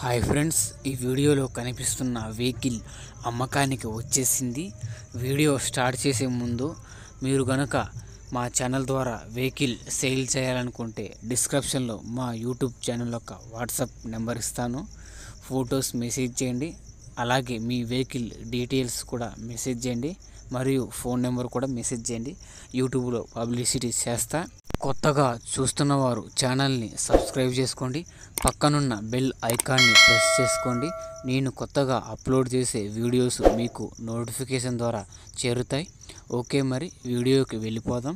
hi friends ఈ వీడియోలో కనిపిస్తున్న వెహికల్ అమ్మకానికి వచ్చేసింది వీడియో స్టార్ట్ చేసే ముందు మీరు గనక మా ఛానల్ ద్వారా వెహికల్ సేల్ చేయాలనుకుంటే డిస్క్రిప్షన్లో మా యూట్యూబ్ ఛానల్ యొక్క వాట్సాప్ నెంబర్ ఇస్తాను ఫొటోస్ మెసేజ్ చేయండి అలాగే మీ వెహికల్ డీటెయిల్స్ కూడా మెసేజ్ చేయండి మరియు ఫోన్ నెంబర్ కూడా మెసేజ్ చేయండి యూట్యూబ్లో పబ్లిసిటీ చేస్తా కొత్తగా చూస్తున్న వారు ఛానల్ని సబ్స్క్రైబ్ చేసుకోండి పక్కనున్న బెల్ ఐకాన్ని ప్రెస్ చేసుకోండి నేను కొత్తగా అప్లోడ్ చేసే వీడియోస్ మీకు నోటిఫికేషన్ ద్వారా చేరుతాయి ఓకే మరి వీడియోకి వెళ్ళిపోదాం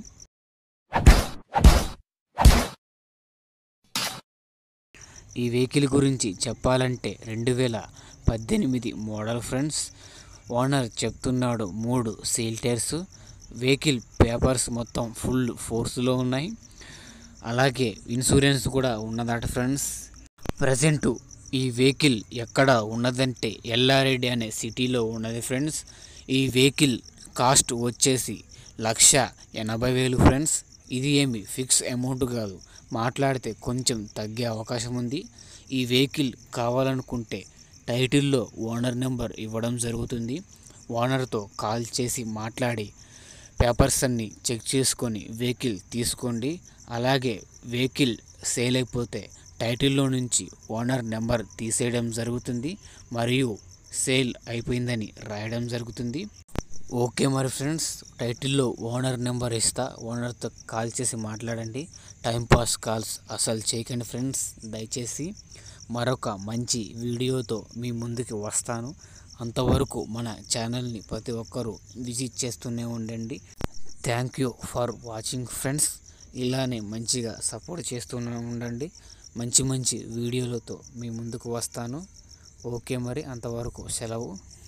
ఈ వెహికల్ గురించి చెప్పాలంటే రెండు వేల పద్దెనిమిది మోడల్ ఫ్రెండ్స్ ఓనర్ చెప్తున్నాడు మూడు సీల్ టైర్స్ వెహికల్ పేపర్స్ మొత్తం ఫుల్ ఫోర్స్లో ఉన్నాయి అలాగే ఇన్సూరెన్స్ కూడా ఉన్నదట ఫ్రెండ్స్ ప్రజెంటు ఈ వెహికల్ ఎక్కడ ఉన్నదంటే ఎల్లారెడ్డి అనే సిటీలో ఉన్నది ఫ్రెండ్స్ ఈ వెహికల్ కాస్ట్ వచ్చేసి లక్ష ఎనభై వేలు ఫ్రెండ్స్ ఇది ఏమి ఫిక్స్ అమౌంట్ కాదు మాట్లాడితే కొంచెం తగ్గే అవకాశం ఉంది ఈ వెహికల్ కావాలనుకుంటే టైటిల్లో ఓనర్ నెంబర్ ఇవ్వడం జరుగుతుంది ఓనర్తో కాల్ చేసి మాట్లాడి పేపర్స్ అన్నీ చెక్ చేసుకొని వెహికల్ తీసుకోండి అలాగే వెహికల్ సేల్ అయిపోతే టైటిల్లో నుంచి ఓనర్ నెంబర్ తీసేయడం జరుగుతుంది మరియు సేల్ అయిపోయిందని రాయడం జరుగుతుంది ఓకే మరి ఫ్రెండ్స్ టైటిల్లో ఓనర్ నెంబర్ ఇస్తా ఓనర్తో కాల్ చేసి మాట్లాడండి టైంపాస్ కాల్స్ అసలు చేయకండి ఫ్రెండ్స్ దయచేసి మరొక మంచి వీడియోతో మీ ముందుకు వస్తాను అంతవరకు మన ఛానల్ని ప్రతి ఒక్కరూ విజిట్ చేస్తూనే ఉండండి thank you for watching friends ఇలానే మంచిగా సపోర్ట్ చేస్తూనే ఉండండి మంచి మంచి వీడియోలతో మీ ముందుకు వస్తాను ఓకే మరి అంతవరకు సెలవు